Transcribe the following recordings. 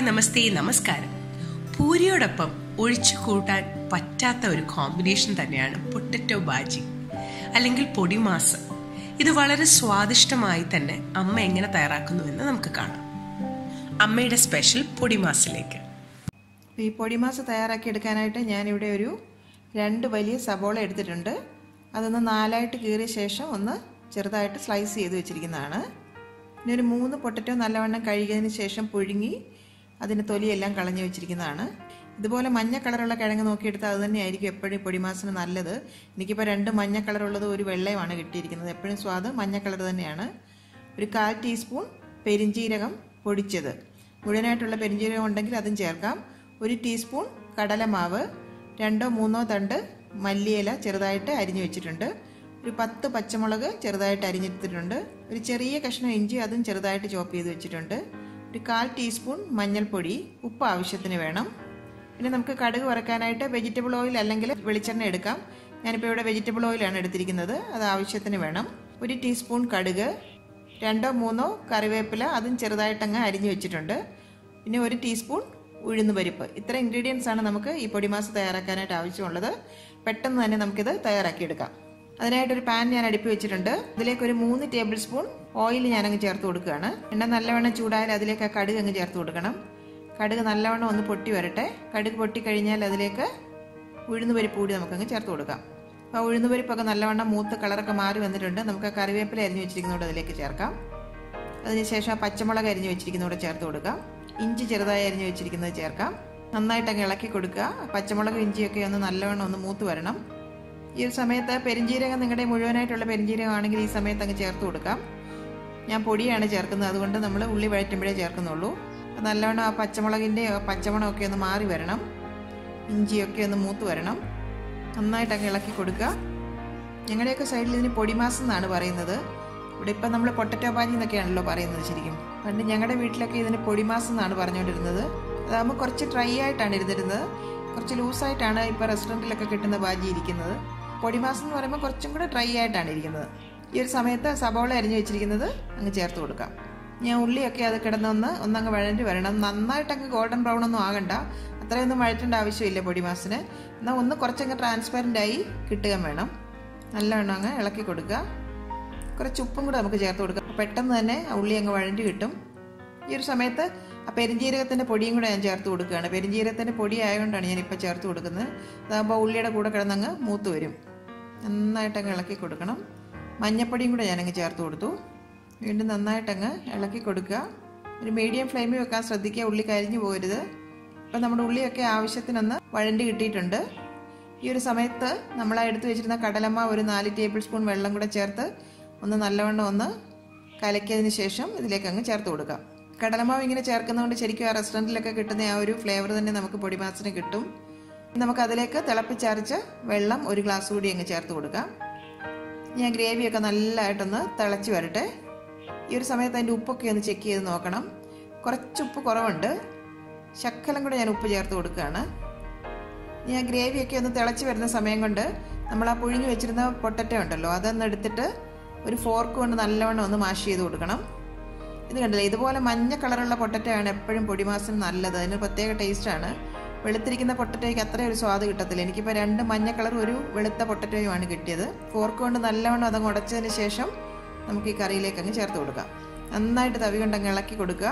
നമസ്തേ നമസ്കാരം പൂരിയോടൊപ്പം ഒഴിച്ചു കൂട്ടാൻ പറ്റാത്ത ഒരു കോമ്പിനേഷൻ തന്നെയാണ് പൊട്ടറ്റോ ബാജി അല്ലെങ്കിൽ പൊടിമാസ് ഇത് വളരെ സ്വാദിഷ്ടമായി തന്നെ അമ്മ എങ്ങനെ തയ്യാറാക്കുന്നുവെന്ന് നമുക്ക് കാണാം അമ്മയുടെ സ്പെഷ്യൽ പൊടിമാസിലേക്ക് ഈ പൊടിമാസ് തയ്യാറാക്കി എടുക്കാനായിട്ട് ഞാനിവിടെ ഒരു രണ്ട് വലിയ സബോള എടുത്തിട്ടുണ്ട് അതൊന്ന് നാലായിട്ട് കീറിയ ശേഷം ഒന്ന് ചെറുതായിട്ട് സ്ലൈസ് ചെയ്ത് വെച്ചിരിക്കുന്നതാണ് പിന്നെ ഒരു മൂന്ന് പൊട്ടറ്റോ നല്ലവണ്ണം കഴുകിയതിന് ശേഷം പുഴുങ്ങി അതിൻ്റെ തൊലിയെല്ലാം കളഞ്ഞു വെച്ചിരിക്കുന്നതാണ് ഇതുപോലെ മഞ്ഞ കളറുള്ള കിഴങ്ങ് നോക്കിയെടുത്താൽ അത് തന്നെയായിരിക്കും എപ്പോഴും പൊടിമാസിന് നല്ലത് എനിക്കിപ്പോൾ രണ്ട് മഞ്ഞ കളറുള്ളത് ഒരു വെള്ളയുമാണ് കിട്ടിയിരിക്കുന്നത് എപ്പോഴും സ്വാദ് മഞ്ഞ കളർ തന്നെയാണ് ഒരു കാൽ ടീസ്പൂൺ പെരിഞ്ജീരകം പൊടിച്ചത് മുഴുവനായിട്ടുള്ള പെരിഞ്ജീരകം ഉണ്ടെങ്കിൽ അതും ചേർക്കാം ഒരു ടീസ്പൂൺ കടലമാവ് രണ്ടോ മൂന്നോ തണ്ട് മല്ലിയില ചെറുതായിട്ട് അരിഞ്ഞു വെച്ചിട്ടുണ്ട് ഒരു പത്ത് പച്ചമുളക് ചെറുതായിട്ട് അരിഞ്ഞെടുത്തിട്ടുണ്ട് ഒരു ചെറിയ കഷ്ണം ഇഞ്ചി അതും ചെറുതായിട്ട് ചോപ്പ് ചെയ്ത് വെച്ചിട്ടുണ്ട് ഒരു കാൽ ടീസ്പൂൺ മഞ്ഞൾപ്പൊടി ഉപ്പ് ആവശ്യത്തിന് വേണം പിന്നെ നമുക്ക് കടുക് വറക്കാനായിട്ട് വെജിറ്റബിൾ ഓയിൽ അല്ലെങ്കിൽ വെളിച്ചെണ്ണ എടുക്കാം ഞാനിപ്പോൾ ഇവിടെ വെജിറ്റബിൾ ഓയിലാണ് എടുത്തിരിക്കുന്നത് അത് ആവശ്യത്തിന് വേണം ഒരു ടീസ്പൂൺ കടുക് രണ്ടോ മൂന്നോ കറിവേപ്പില അതും ചെറുതായിട്ടങ്ങ് അരിഞ്ഞു വെച്ചിട്ടുണ്ട് പിന്നെ ഒരു ടീസ്പൂൺ ഉഴുന്ന് പരിപ്പ് ഇത്ര ഇൻഗ്രീഡിയൻസ് ആണ് നമുക്ക് ഈ പൊടിമാസ് തയ്യാറാക്കാനായിട്ട് ആവശ്യമുള്ളത് പെട്ടെന്ന് തന്നെ നമുക്കിത് തയ്യാറാക്കിയെടുക്കാം അതിനായിട്ടൊരു പാൻ ഞാൻ അടുപ്പി വെച്ചിട്ടുണ്ട് ഇതിലേക്ക് ഒരു മൂന്ന് ടേബിൾ സ്പൂൺ ഓയിൽ ഞാനങ്ങ് ചേർത്ത് കൊടുക്കുകയാണ് എണ്ണ നല്ലവണ്ണം ചൂടായാൽ അതിലേക്ക് ആ കടുക് അങ്ങ് ചേർത്ത് കൊടുക്കണം കടുക് നല്ലവണ്ണം ഒന്ന് പൊട്ടി വരട്ടെ കടുക് പൊട്ടി കഴിഞ്ഞാൽ അതിലേക്ക് ഉഴുന്ന് പരിപ്പ് കൂടി നമുക്കങ്ങ് ചേർത്ത് കൊടുക്കാം അപ്പോൾ ഉഴുന്ന് പരിപ്പൊക്കെ നല്ലവണ്ണം മൂത്ത് കളറൊക്കെ മാറി വന്നിട്ടുണ്ട് നമുക്ക് ആ കറിവേപ്പില അരിഞ്ഞു വെച്ചിരിക്കുന്നതോടെ അതിലേക്ക് ചേർക്കാം അതിനുശേഷം ആ പച്ചമുളക് അരിഞ്ഞു വെച്ചിരിക്കുന്നതോടെ ചേർത്ത് കൊടുക്കാം ഇഞ്ചി ചെറുതായി അരിഞ്ഞു വെച്ചിരിക്കുന്നത് ചേർക്കാം നന്നായിട്ട് അങ്ങ് ഇളക്കി കൊടുക്കുക പച്ചമുളക് ഇഞ്ചിയൊക്കെ ഒന്ന് നല്ലവണ്ണം ഒന്ന് മൂത്ത് വരണം ഈ ഒരു സമയത്ത് പെരിഞ്ജീരകം നിങ്ങളുടെ മുഴുവനായിട്ടുള്ള പെരിഞ്ജീരകം ആണെങ്കിൽ ഈ സമയത്ത് അങ്ങ് ചേർത്ത് കൊടുക്കാം ഞാൻ പൊടിയാണ് ചേർക്കുന്നത് അതുകൊണ്ട് നമ്മൾ ഉള്ളി വഴറ്റുമ്പോഴേ ചേർക്കുന്നുള്ളൂ നല്ലവണ്ണം ആ പച്ചമുളകിൻ്റെ പച്ചമണമൊക്കെ ഒന്ന് മാറി വരണം ഇഞ്ചിയൊക്കെ ഒന്ന് മൂത്ത് വരണം നന്നായിട്ട് അങ്ങ് ഇളക്കി കൊടുക്കുക ഞങ്ങളുടെയൊക്കെ സൈഡിൽ ഇതിന് പൊടിമാസം എന്നാണ് പറയുന്നത് ഇവിടെ ഇപ്പം നമ്മൾ പൊട്ടറ്റോ ബാജി എന്നൊക്കെയാണല്ലോ പറയുന്നത് ശരിക്കും പണ്ട് ഞങ്ങളുടെ വീട്ടിലൊക്കെ ഇതിന് പൊടിമാസം എന്നാണ് പറഞ്ഞുകൊണ്ടിരുന്നത് അതാകുമ്പോൾ കുറച്ച് ഡ്രൈ ആയിട്ടാണ് ഇരുന്നിരുന്നത് കുറച്ച് ലൂസായിട്ടാണ് ഇപ്പോൾ റെസ്റ്റോറൻറ്റിലൊക്കെ കിട്ടുന്ന ബാജി ഇരിക്കുന്നത് പൊടിമാസം എന്ന് പറയുമ്പോൾ കുറച്ചും കൂടെ ഡ്രൈ ആയിട്ടാണ് ഇരിക്കുന്നത് ഈ ഒരു സമയത്ത് സബോള അരിഞ്ഞു വെച്ചിരിക്കുന്നത് അങ്ങ് ചേർത്ത് കൊടുക്കാം ഞാൻ ഉള്ളിയൊക്കെ അത് കിടന്നൊന്ന് ഒന്നങ്ങ് വഴണ്ടി വരണം നന്നായിട്ട് അങ്ങ് ഗോൾഡൻ ബ്രൗൺ ഒന്നും ആകണ്ട അത്രയൊന്നും വഴറ്റേണ്ട ആവശ്യമില്ല പൊടിമാസിന് എന്നാൽ ഒന്ന് കുറച്ചങ്ങ് ട്രാൻസ്പെറൻ്റ് ആയി കിട്ടുക വേണം നല്ലവണ്ണം അങ്ങ് ഇളക്കി കൊടുക്കുക കുറച്ച് ഉപ്പും കൂടെ നമുക്ക് ചേർത്ത് കൊടുക്കാം പെട്ടെന്ന് തന്നെ ആ ഉള്ളി അങ്ങ് വഴണ്ടി കിട്ടും ഈ ഒരു സമയത്ത് ആ പെരിഞ്ജീരകത്തിൻ്റെ പൊടിയും കൂടെ ഞാൻ ചേർത്ത് കൊടുക്കുകയാണ് പെരിഞ്ജീരകത്തിൻ്റെ പൊടി ആയതുകൊണ്ടാണ് ഞാൻ ഇപ്പോൾ ചേർത്ത് കൊടുക്കുന്നത് അതാകുമ്പോൾ ഉള്ളിയുടെ കൂടെ കിടന്നങ്ങ് മൂത്ത് വരും നന്നായിട്ട് അങ്ങ് ഇളക്കി കൊടുക്കണം മഞ്ഞപ്പൊടിയും കൂടെ ഞാനങ്ങ് ചേർത്ത് കൊടുത്തു വീണ്ടും നന്നായിട്ടങ്ങ് ഇളക്കി കൊടുക്കുക ഒരു മീഡിയം ഫ്ലെയിമിൽ വെക്കാൻ ശ്രദ്ധിക്കുക ഉള്ളി കരിഞ്ഞു പോകരുത് ഇപ്പം നമ്മുടെ ഉള്ളിയൊക്കെ ആവശ്യത്തിനൊന്ന് വഴണ്ടി കിട്ടിയിട്ടുണ്ട് ഈ ഒരു സമയത്ത് നമ്മൾ എടുത്തു വെച്ചിരുന്ന കടലമ്മ ഒരു നാല് ടേബിൾ സ്പൂൺ വെള്ളം കൂടെ ചേർത്ത് ഒന്ന് നല്ലവണ്ണം ഒന്ന് കലക്കിയതിന് ശേഷം ഇതിലേക്ക് അങ്ങ് ചേർത്ത് കൊടുക്കാം കടലമാവ് ഇങ്ങനെ ചേർക്കുന്നതുകൊണ്ട് ശരിക്കും ആ റെസ്റ്റോറൻറ്റിലൊക്കെ കിട്ടുന്ന ആ ഒരു ഫ്ലേവർ തന്നെ നമുക്ക് പൊടിമാസിന് കിട്ടും നമുക്ക് അതിലേക്ക് തിളപ്പിച്ചരച്ച വെള്ളം ഒരു ഗ്ലാസ് കൂടി അങ്ങ് ചേർത്ത് കൊടുക്കാം ഞാൻ ഗ്രേവിയൊക്കെ നല്ലതായിട്ടൊന്ന് തിളച്ച് വരട്ടെ ഈ ഒരു സമയത്ത് അതിൻ്റെ ഉപ്പൊക്കെ ഒന്ന് ചെക്ക് ചെയ്ത് നോക്കണം കുറച്ച് ഉപ്പ് കുറവുണ്ട് ശക്കലം കൂടെ ഞാൻ ഉപ്പ് ചേർത്ത് കൊടുക്കുകയാണ് ഞാൻ ഗ്രേവിയൊക്കെ ഒന്ന് തിളച്ച് വരുന്ന സമയം കൊണ്ട് നമ്മൾ ആ പുഴുങ്ങി വെച്ചിരുന്ന പൊട്ടറ്റോ ഉണ്ടല്ലോ അതൊന്ന് എടുത്തിട്ട് ഒരു ഫോർക്ക് കൊണ്ട് നല്ലവണ്ണം ഒന്ന് മാഷ് ചെയ്ത് കൊടുക്കണം ഇത് കണ്ടില്ലേ ഇതുപോലെ മഞ്ഞ കളറുള്ള പൊട്ടറ്റോ ആണ് എപ്പോഴും പൊടിമാസം നല്ലത് അതിന് പ്രത്യേക ടേസ്റ്റാണ് വെളുത്തിരിക്കുന്ന പൊട്ടറ്റോയ്ക്ക് അത്ര ഒരു സ്വാദ് കിട്ടത്തില്ല എനിക്കിപ്പോൾ രണ്ട് മഞ്ഞ കളർ ഒരു വെളുത്ത പൊട്ടറ്റോയുമാണ് കിട്ടിയത് ഫോർക്ക് കൊണ്ട് നല്ലവണ്ണം അതങ്ങ് ഉടച്ചതിന് ശേഷം നമുക്ക് ഈ കറിയിലേക്ക് അങ്ങ് ചേർത്ത് കൊടുക്കാം നന്നായിട്ട് തവി കൊണ്ട് അങ്ങ് ഇളക്കി കൊടുക്കുക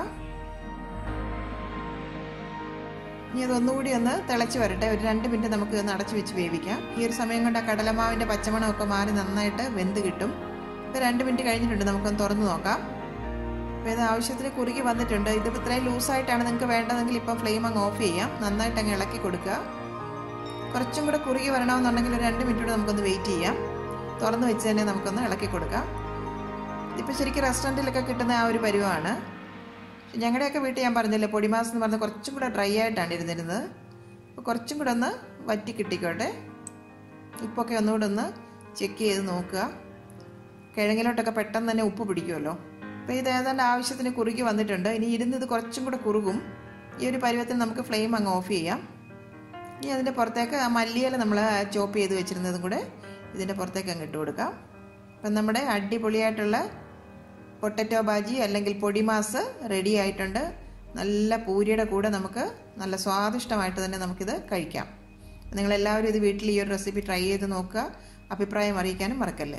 ഇനി അതൊന്നുകൂടി ഒന്ന് തിളച്ച് വരട്ടെ ഒരു രണ്ട് മിനിറ്റ് നമുക്ക് ഒന്ന് അടച്ചു വെച്ച് വേവിക്കാം ഈ ഒരു സമയം കൊണ്ട് ആ കടലമാവിൻ്റെ പച്ചമണമൊക്കെ മാറി നന്നായിട്ട് വെന്ത് കിട്ടും ഇപ്പോൾ രണ്ട് മിനിറ്റ് കഴിഞ്ഞിട്ടുണ്ട് നമുക്കൊന്ന് തുറന്ന് നോക്കാം അപ്പോൾ ഇത് ആവശ്യത്തിന് കുറുകി വന്നിട്ടുണ്ട് ഇത് ഇത്രയും ലൂസായിട്ടാണ് നിങ്ങൾക്ക് വേണ്ടതെങ്കിൽ ഇപ്പം ഫ്ലെയിം അങ്ങ് ഓഫ് ചെയ്യാം നന്നായിട്ട് അങ്ങ് ഇളക്കി കൊടുക്കുക കുറച്ചും കൂടെ കുറുകി വരണമെന്നുണ്ടെങ്കിൽ ഒരു രണ്ട് മിനിറ്റ് കൂടെ നമുക്കൊന്ന് വെയിറ്റ് ചെയ്യാം തുറന്ന് വെച്ച് തന്നെ നമുക്കൊന്ന് ഇളക്കി കൊടുക്കാം ഇതിപ്പോൾ ശരിക്കും റെസ്റ്റോറൻറ്റിലൊക്കെ കിട്ടുന്ന ആ ഒരു പരുവമാണ് ഞങ്ങളുടെയൊക്കെ വീട്ടിൽ ഞാൻ പറഞ്ഞില്ലേ പൊടിമാസം എന്ന് പറഞ്ഞാൽ കുറച്ചും കൂടെ ഡ്രൈ ആയിട്ടാണ് ഇരുന്നിരുന്നത് അപ്പോൾ കുറച്ചും കൂടെ ഒന്ന് വറ്റി കിട്ടിക്കോട്ടെ ഉപ്പൊക്കെ ഒന്നുകൂടെ ഒന്ന് ചെക്ക് ചെയ്ത് നോക്കുക കിഴങ്ങിലോട്ടൊക്കെ പെട്ടെന്ന് തന്നെ ഉപ്പ് പിടിക്കുമല്ലോ അപ്പോൾ ഇത് ഏതാണ്ട് ആവശ്യത്തിന് കുറുകി വന്നിട്ടുണ്ട് ഇനി ഇരുന്ന് ഇത് കുറച്ചും കൂടെ കുറുകും ഈ ഒരു പരുവത്തിൽ നമുക്ക് ഫ്ലെയിം അങ്ങ് ഓഫ് ചെയ്യാം ഇനി അതിൻ്റെ പുറത്തേക്ക് ആ മല്ലിയില നമ്മൾ ചോപ്പ് ചെയ്ത് വെച്ചിരുന്നതും കൂടെ ഇതിൻ്റെ പുറത്തേക്ക് അങ്ങ് ഇട്ട് കൊടുക്കാം അപ്പം നമ്മുടെ അടിപൊളിയായിട്ടുള്ള പൊട്ടറ്റോ ബാജി അല്ലെങ്കിൽ പൊടിമാസ് റെഡി ആയിട്ടുണ്ട് നല്ല പൂരിയുടെ കൂടെ നമുക്ക് നല്ല സ്വാദിഷ്ടമായിട്ട് തന്നെ നമുക്കിത് കഴിക്കാം നിങ്ങളെല്ലാവരും ഇത് വീട്ടിൽ ഈ ഒരു റെസിപ്പി ട്രൈ ചെയ്ത് നോക്കുക അഭിപ്രായം അറിയിക്കാനും മറക്കല്ലേ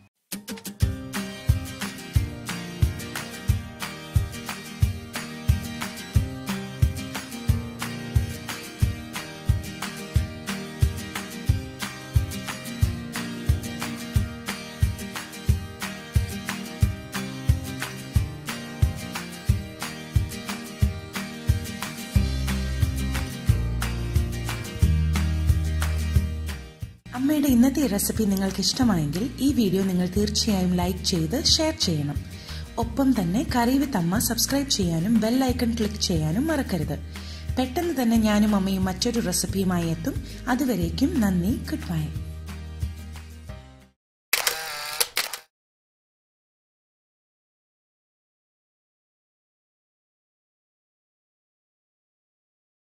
അമ്മയുടെ ഇന്നത്തെ ഈ റെസിപ്പി നിങ്ങൾക്ക് ഇഷ്ടമായെങ്കിൽ ഈ വീഡിയോ നിങ്ങൾ തീർച്ചയായും ലൈക്ക് ചെയ്ത് ഷെയർ ചെയ്യണം ഒപ്പം തന്നെ കറി വിത്ത് അമ്മ സബ്സ്ക്രൈബ് ചെയ്യാനും ബെൽ ഐക്കൺ ക്ലിക്ക് ചെയ്യാനും മറക്കരുത് പെട്ടെന്ന് തന്നെ ഞാനും അമ്മയും മറ്റൊരു റെസിപ്പിയുമായി എത്തും അതുവരേക്കും നന്ദി ഗുഡ് ബൈ